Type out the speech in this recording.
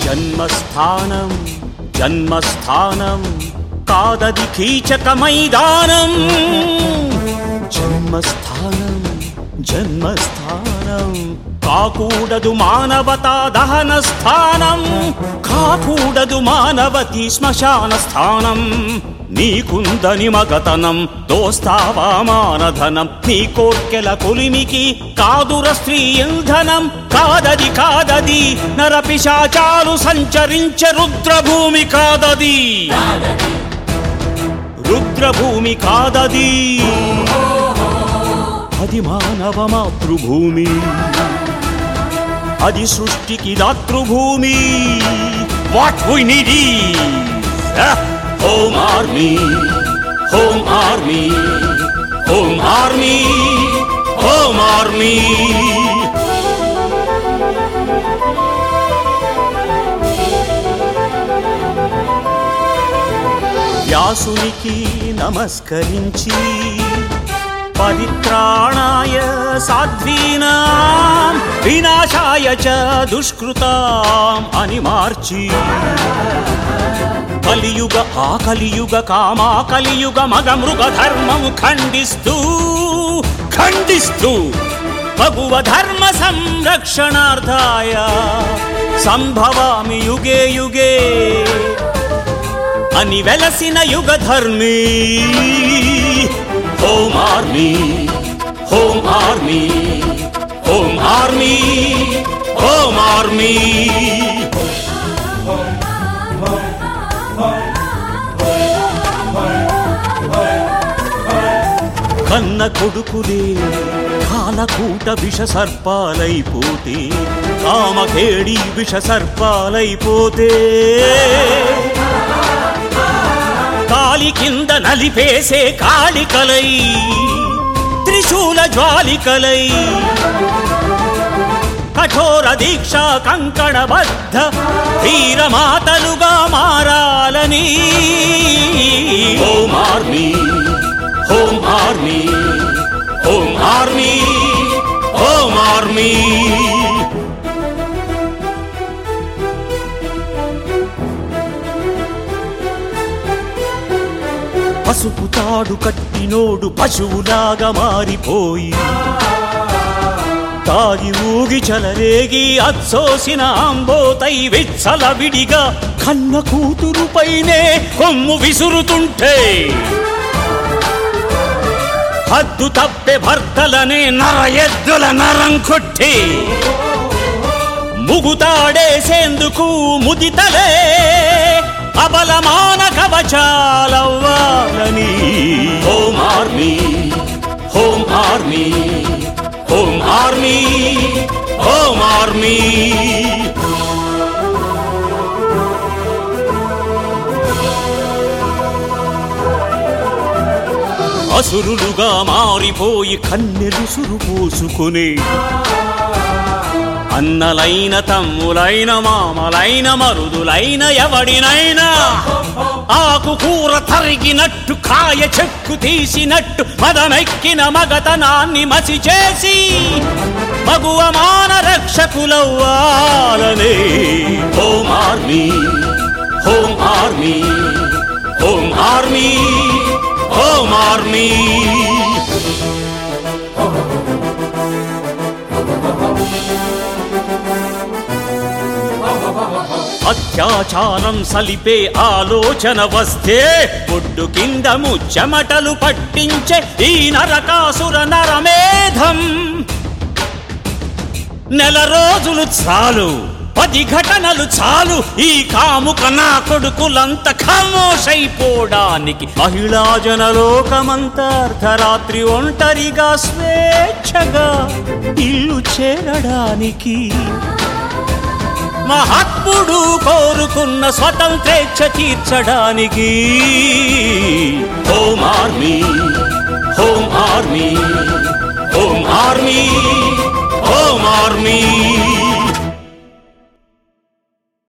జన్మస్థానం జన్మస్థానం కాదది కీచక మైదానం జన్మస్థానం జన్మస్థానం కాకూడదు మానవతా దహన స్థానం కాకూడదు మానవతి శ్మశాన స్థానం నీకుందని మగతనం దోస్తావా మానధనం నీ కోర్కెల కొలిమికి కాదుర స్త్రీ ఇంధనం కాదది కాదది నరపిశాచాలు సంచరించ రుద్రభూమి కాదది రుద్రభూమి కాదది అది మానవ మాతృభూమి అది సృష్టికి దాతృభూమి what we need home army home army home army home army వ్యాసునికి నమస్కరించి పరిత్రాణాయ సాధ్వీనాం వినాశాయ చ దుష్కృతాం అని మార్చి కలియుగ ఆ కలియుగ కామా కలియుగ మగ మృగ ధర్మము ఖండిస్తూ ఖండిస్తూ భగువ ధర్మ సంరక్షణార్థాయ సంభవామి యుగే యుగే అని వెలసిన యుగ ధర్మీ home army home army home army home army కన్న కొడుకులే కాలకూట విష సర్పాలైపోతే కామకేడి విష సర్పాలైపోతే కాలి కింద నలిపేసే కాళికలై త్రిశూల జ్వాలికలై కఠోర దీక్ష కంకణబద్ధ ధీరమాతలుగా మారాలని home army home army home army home army పసుపు తాడు కట్టినోడు పశువులాగా మారిపోయి తాగి ఊగి చలరేగి అచ్చోసిన అంబోతై విచ్చల విడిగా కన్న కూతురుపైనే కొమ్ము విసురుతుంటే హద్దు తప్పే భర్తలనే నర ఎద్దుల నరం కొట్టి ముగుతాడేసేందుకు ముదితలే అబలమాన కవచాలవ్వాలని home army home army home army home army అసురులుగా మారిపోయి కన్నెలు సురు పోసుకునే అన్నలైన తమ్ములైన మామలైన మరుదులైన ఎవడినైనా ఆకు కూర తరిగినట్టు కాయ చెక్కు తీసినట్టు మదమెక్కిన మగతనాన్ని మసి చేసి మగువ మాన రక్షకులవ్వాలనే home army home army home army home army అత్యాచారం సలిపే ఆలోచన వస్తే ఒడ్డు కింద ముచ్చమటలు పట్టించే ఈ నరకాసుర నరమేధం నెల రోజులు చాలు పది ఘటనలు చాలు ఈ కాముక నా కొడుకులంత ఖమోషైపోవడానికి మహిళా జనలోకమంతా అర్ధరాత్రి ఒంటరిగా స్వేచ్ఛగా ఇల్లు చేరడానికి మహాత్ముడు కోరుకున్న స్వతంత్రేచ్ఛ తీర్చడానికి home army home army home army home army